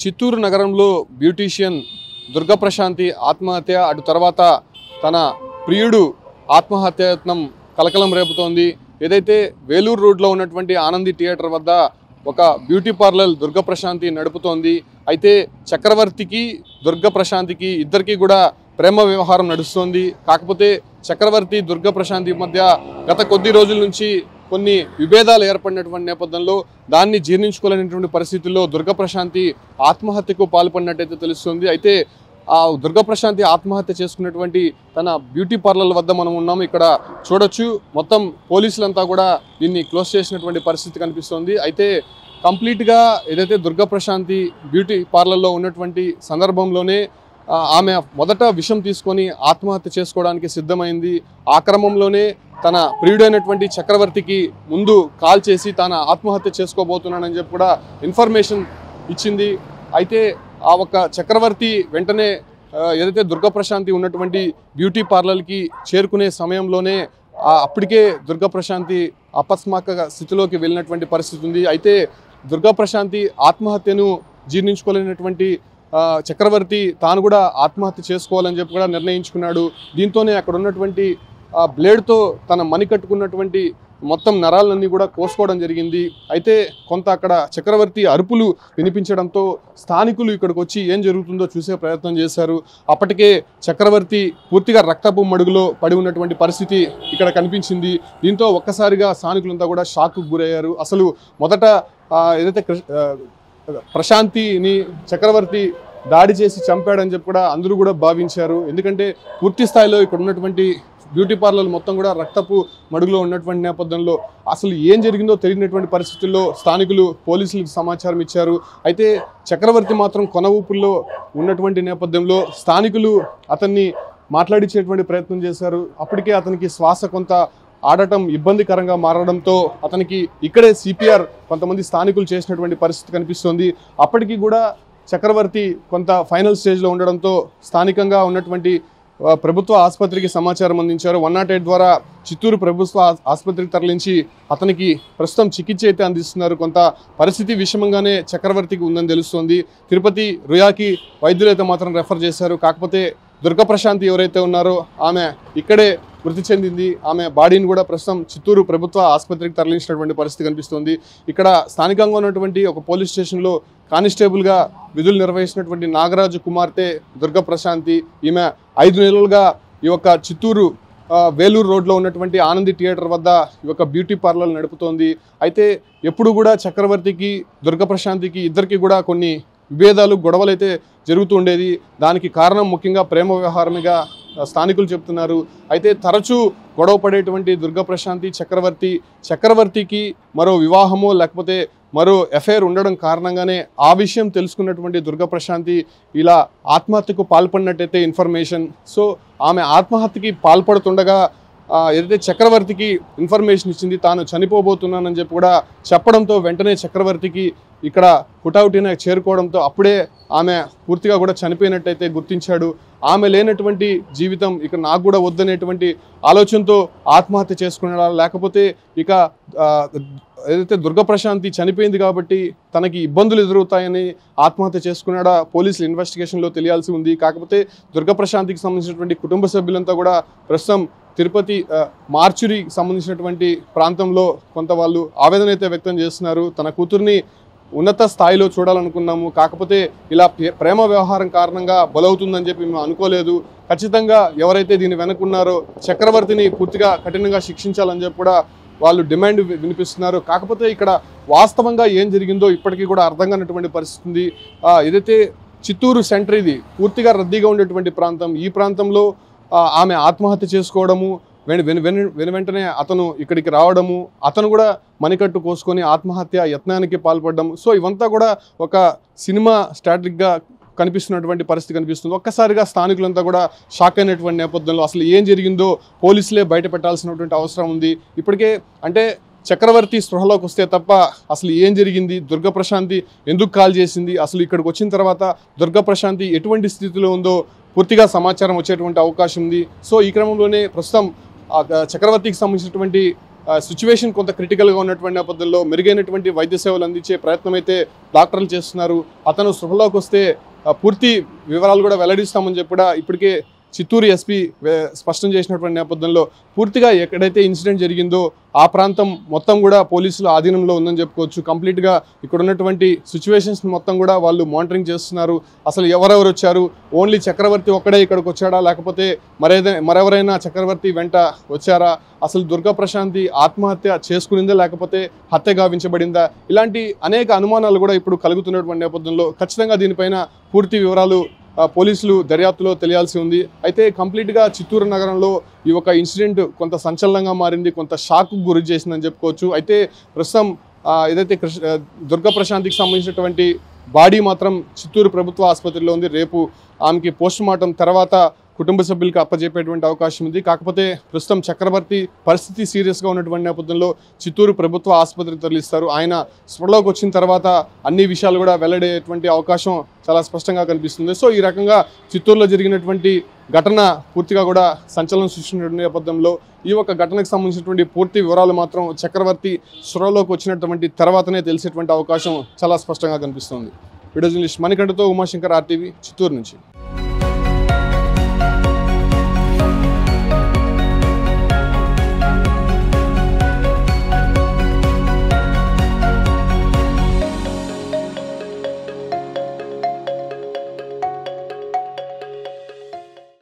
చిత్తూరు నగరంలో బ్యూటీషియన్ దుర్గప్రశాంతి ఆత్మహత్య అటు తర్వాత తన ప్రియుడు ఆత్మహత్యయత్నం కలకలం రేపుతోంది ఏదైతే వేలూరు రోడ్లో ఉన్నటువంటి ఆనంది థియేటర్ వద్ద ఒక బ్యూటీ పార్లర్ దుర్గప్రశాంతి నడుపుతోంది అయితే చక్రవర్తికి దుర్గప్రశాంతికి ఇద్దరికి కూడా ప్రేమ వ్యవహారం నడుస్తోంది కాకపోతే చక్రవర్తి దుర్గప్రశాంతి మధ్య గత కొద్ది రోజుల నుంచి కొన్ని విభేదాలు ఏర్పడినటువంటి నేపథ్యంలో దాన్ని జీర్ణించుకోలేనటువంటి పరిస్థితుల్లో దుర్గప్రశాంతి ఆత్మహత్యకు పాల్పడినట్టయితే తెలుస్తుంది అయితే ఆ దుర్గప్రశాంతి ఆత్మహత్య చేసుకున్నటువంటి తన బ్యూటీ పార్లర్ వద్ద మనం ఉన్నాము ఇక్కడ చూడొచ్చు మొత్తం పోలీసులంతా కూడా దీన్ని క్లోజ్ చేసినటువంటి పరిస్థితి కనిపిస్తోంది అయితే కంప్లీట్గా ఏదైతే దుర్గప్రశాంతి బ్యూటీ పార్లర్లో ఉన్నటువంటి సందర్భంలోనే ఆ, ఆమె మొదట విషం తీసుకొని ఆత్మహత్య చేసుకోవడానికి సిద్ధమైంది ఆ క్రమంలోనే తన ప్రియుడైనటువంటి చక్రవర్తికి ముందు కాల్ చేసి తాను ఆత్మహత్య చేసుకోబోతున్నానని చెప్పి కూడా ఇన్ఫర్మేషన్ ఇచ్చింది అయితే ఆ ఒక చక్రవర్తి వెంటనే ఆ, ఏదైతే దుర్గప్రశాంతి ఉన్నటువంటి బ్యూటీ పార్లర్కి చేరుకునే సమయంలోనే ఆ అప్పటికే దుర్గప్రశాంతి అపస్మాక స్థితిలోకి వెళ్ళినటువంటి పరిస్థితి ఉంది అయితే దుర్గప్రశాంతి ఆత్మహత్యను జీర్ణించుకోలేనటువంటి ఆ, చక్రవర్తి తాను కూడా ఆత్మహత్య చేసుకోవాలని చెప్పి కూడా నిర్ణయించుకున్నాడు దీంతోనే అక్కడ ఉన్నటువంటి ఆ బ్లేడ్తో తన మణి కట్టుకున్నటువంటి మొత్తం నరాలన్నీ కూడా కోసుకోవడం జరిగింది అయితే కొంత అక్కడ చక్రవర్తి అరుపులు వినిపించడంతో స్థానికులు ఇక్కడికి వచ్చి ఏం జరుగుతుందో చూసే ప్రయత్నం చేశారు అప్పటికే చక్రవర్తి పూర్తిగా రక్తపు మడుగులో పడి ఉన్నటువంటి పరిస్థితి ఇక్కడ కనిపించింది దీంతో ఒక్కసారిగా స్థానికులంతా కూడా షాక్కు గురయ్యారు అసలు మొదట ఆ, ఏదైతే కృ- ఆ, ప్రశాంతిని చక్రవర్తి దాడి చేసి చంపాడని చెప్పి కూడా అందరూ కూడా భావించారు ఎందుకంటే పూర్తి స్థాయిలో ఇక్కడ ఉన్నటువంటి బ్యూటీ పార్లర్ మొత్తం కూడా రక్తపు మడుగులో ఉన్నటువంటి నేపథ్యంలో అసలు ఏం జరిగిందో తెలియనటువంటి పరిస్థితుల్లో స్థానికులు పోలీసులకు సమాచారం ఇచ్చారు అయితే చక్రవర్తి మాత్రం కొన ఊపుల్లో ఉన్నటువంటి నేపథ్యంలో స్థానికులు అతన్ని మాట్లాడించేటువంటి ప్రయత్నం చేశారు అప్పటికే అతనికి శ్వాస కొంత ఆడటం ఇబ్బందికరంగా మారడంతో అతనికి ఇక్కడే సిపిఆర్ కొంతమంది స్థానికులు చేసినటువంటి పరిస్థితి కనిపిస్తోంది అప్పటికి కూడా చక్రవర్తి కొంత ఫైనల్ స్టేజ్లో ఉండడంతో స్థానికంగా ఉన్నటువంటి ఆ, ప్రభుత్వ ఆసుపత్రికి సమాచారం అందించారు వన్ నాట్ ఎయిట్ ద్వారా చిత్తూరు ప్రభుత్వ ఆస్- ఆసుపత్రికి తరలించి అతనికి ప్రస్తుతం చికిత్స అయితే అందిస్తున్నారు కొంత పరిస్థితి విషమంగానే చక్రవర్తికి ఉందని తెలుస్తోంది తిరుపతి రుయాకి వైద్యులైతే మాత్రం రెఫర్ చేశారు కాకపోతే దుర్గప్రశాంతి ఎవరైతే ఉన్నారో ఆమె ఇక్కడే మృతి చెందింది ఆమె బాడీని కూడా ప్రస్తుతం చిత్తూరు ప్రభుత్వ ఆసుపత్రికి తరలించినటువంటి పరిస్థితి కనిపిస్తోంది ఇక్కడ స్థానికంగా ఉన్నటువంటి ఒక పోలీస్ స్టేషన్లో కానిస్టేబుల్గా విధులు నిర్వహించినటువంటి నాగరాజు కుమార్తె దుర్గప్రశాంతి ఈమె ఐదు నెలలుగా ఈ యొక్క చిత్తూరు ఆ, వేలూరు రోడ్లో ఉన్నటువంటి ఆనంది థియేటర్ వద్ద ఈ యొక్క బ్యూటీ పార్లర్ నడుపుతోంది అయితే ఎప్పుడు కూడా చక్రవర్తికి దుర్గప్రశాంతికి ఇద్దరికి కూడా కొన్ని విభేదాలు గొడవలు అయితే జరుగుతూ ఉండేది దానికి కారణం ముఖ్యంగా ప్రేమ వ్యవహారమిగా ఆ, స్థానికులు చెప్తున్నారు అయితే తరచూ గొడవ పడేటువంటి దుర్గప్రశాంతి చక్రవర్తి చక్రవర్తికి మరో వివాహమో లేకపోతే మరో ఎఫైర్ ఉండడం కారణంగానే ఆ విషయం తెలుసుకున్నటువంటి దుర్గప్రశాంతి ఇలా ఆత్మహత్యకు పాల్పడినట్టయితే ఇన్ఫర్మేషన్ సో ఆమె ఆత్మహత్యకి పాల్పడుతుండగా ఆ, ఏదైతే చక్రవర్తికి ఇన్ఫర్మేషన్ ఇచ్చింది తాను చనిపోబోతున్నానని చెప్పి కూడా చెప్పడంతో వెంటనే చక్రవర్తికి ఇక్కడ హుటాహుటిన చేరుకోవడంతో అప్పుడే ఆమె పూర్తిగా కూడా చనిపోయినట్టయితే గుర్తించాడు ఆమె లేనటువంటి జీవితం ఇక నాకు కూడా వద్దనేటువంటి ఆలోచనతో ఆత్మహత్య చేసుకున్నాడా లేకపోతే ఇక ఆ, ఏదైతే దుర్గప్రశాంతి చనిపోయింది కాబట్టి తనకి ఇబ్బందులు ఎదురవుతాయని ఆత్మహత్య చేసుకున్నాడా పోలీసులు ఇన్వెస్టిగేషన్లో తెలియాల్సి ఉంది కాకపోతే దుర్గప్రశాంతికి సంబంధించినటువంటి కుటుంబ సభ్యులంతా కూడా ప్రస్తుతం తిరుపతి ఆ, మార్చురికి సంబంధించినటువంటి ప్రాంతంలో కొంత వాళ్ళు ఆవేదన అయితే వ్యక్తం చేస్తున్నారు తన కూతుర్ని ఉన్నత స్థాయిలో చూడాలనుకున్నాము కాకపోతే ఇలా ప్రే- ప్రేమ వ్యవహారం కారణంగా బలవుతుందని చెప్పి మేము అనుకోలేదు ఖచ్చితంగా ఎవరైతే దీని వెనుకున్నారో చక్రవర్తిని పూర్తిగా కఠినంగా శిక్షించాలని చెప్పి కూడా వాళ్ళు డిమాండ్ వి- వినిపిస్తున్నారు కాకపోతే ఇక్కడ వాస్తవంగా ఏం జరిగిందో ఇప్పటికీ కూడా అర్థం కానటువంటి పరిస్థితి ఉంది ఆ, ఏదైతే చిత్తూరు సెంటర్ ఇది పూర్తిగా రద్దీగా ఉండేటువంటి ప్రాంతం ఈ ప్రాంతంలో ఆ, ఆమె ఆత్మహత్య చేసుకోవడము వెను వెను వెను వెను వెంటనే అతను ఇక్కడికి రావడము అతను కూడా మణికట్టు కోసుకొని ఆత్మహత్య యత్నానికి పాల్పడడం సో ఇవంతా కూడా ఒక సినిమా స్ట్రాటజిక్గా కనిపిస్తున్నటువంటి పరిస్థితి కనిపిస్తుంది ఒక్కసారిగా స్థానికులంతా కూడా షాక్ అయినటువంటి నేపథ్యంలో అసలు ఏం జరిగిందో పోలీసులే బయట పెట్టాల్సినటువంటి అవసరం ఉంది ఇప్పటికే అంటే చక్రవర్తి స్పృహలోకి వస్తే తప్ప అసలు ఏం జరిగింది దుర్గప్రశాంతి ఎందుకు కాల్ చేసింది అసలు ఇక్కడికి వచ్చిన తర్వాత దుర్గప్రశాంతి ఎటువంటి స్థితిలో ఉందో పూర్తిగా సమాచారం వచ్చేటువంటి అవకాశం ఉంది సో ఈ క్రమంలోనే ప్రస్తుతం ఆ చక్రవర్తికి సంబంధించినటువంటి సిచ్యువేషన్ కొంత క్రిటికల్గా ఉన్నటువంటి నేపథ్యంలో మెరుగైనటువంటి వైద్య సేవలు అందించే ప్రయత్నం అయితే డాక్టర్లు చేస్తున్నారు అతను సృహలోకి వస్తే ఆ, పూర్తి వివరాలు కూడా వెల్లడిస్తామని చెప్పి కూడా ఇప్పటికే చిత్తూరు ఎస్పీ వే- స్పష్టం చేసినటువంటి నేపథ్యంలో పూర్తిగా ఎక్కడైతే ఇన్సిడెంట్ జరిగిందో ఆ ప్రాంతం మొత్తం కూడా పోలీసుల ఆధీనంలో ఉందని చెప్పుకోవచ్చు కంప్లీట్గా ఇక్కడ ఉన్నటువంటి సిచ్యువేషన్స్ మొత్తం కూడా వాళ్ళు మానిటరింగ్ చేస్తున్నారు అసలు ఎవరెవరు వచ్చారు ఓన్లీ చక్రవర్తి ఒక్కడే ఇక్కడికి వచ్చాడా లేకపోతే మరేదైనా మరెవరైనా చక్రవర్తి వెంట వచ్చారా అసలు దుర్గా ప్రశాంతి ఆత్మహత్య చేసుకునిందా లేకపోతే హత్య గావించబడిందా ఇలాంటి అనేక అనుమానాలు కూడా ఇప్పుడు కలుగుతున్నటువంటి నేపథ్యంలో ఖచ్చితంగా దీనిపైన పూర్తి వివరాలు ఆ, పోలీసులు దర్యాప్తులో తెలియాల్సి ఉంది అయితే కంప్లీట్గా చిత్తూరు నగరంలో ఈ ఒక ఇన్సిడెంట్ కొంత సంచలనంగా మారింది కొంత షాక్ గురి చేసిందని చెప్పుకోవచ్చు అయితే ప్రస్తుతం ఆ, ఏదైతే కృష్ణ ఆ, దుర్గా ప్రశాంతికి సంబంధించినటువంటి బాడీ మాత్రం చిత్తూరు ప్రభుత్వ ఆసుపత్రిలో ఉంది రేపు ఆమెకి పోస్ట్ మార్టం తర్వాత కుటుంబ సభ్యులకు అప్పజెప్పేటువంటి అవకాశం ఉంది కాకపోతే ప్రస్తుతం చక్రవర్తి పరిస్థితి సీరియస్గా ఉన్నటువంటి నేపథ్యంలో చిత్తూరు ప్రభుత్వ ఆసుపత్రికి తరలిస్తారు ఆయన స్పృహలోకి వచ్చిన తర్వాత అన్ని విషయాలు కూడా వెల్లడేటువంటి అవకాశం చాలా స్పష్టంగా కనిపిస్తుంది సో ఈ రకంగా చిత్తూరులో జరిగినటువంటి ఘటన పూర్తిగా కూడా సంచలనం సృష్టించిన నేపథ్యంలో ఈ ఒక ఘటనకు సంబంధించినటువంటి పూర్తి వివరాలు మాత్రం చక్రవర్తి స్పృహలోకి వచ్చినటువంటి తర్వాతనే తెలిసేటువంటి అవకాశం చాలా స్పష్టంగా కనిపిస్తుంది వీడియో జర్నలిస్ట్ మణికంఠతో ఉమాశంకర్ ఆర్టీవీ చిత్తూరు నుంచి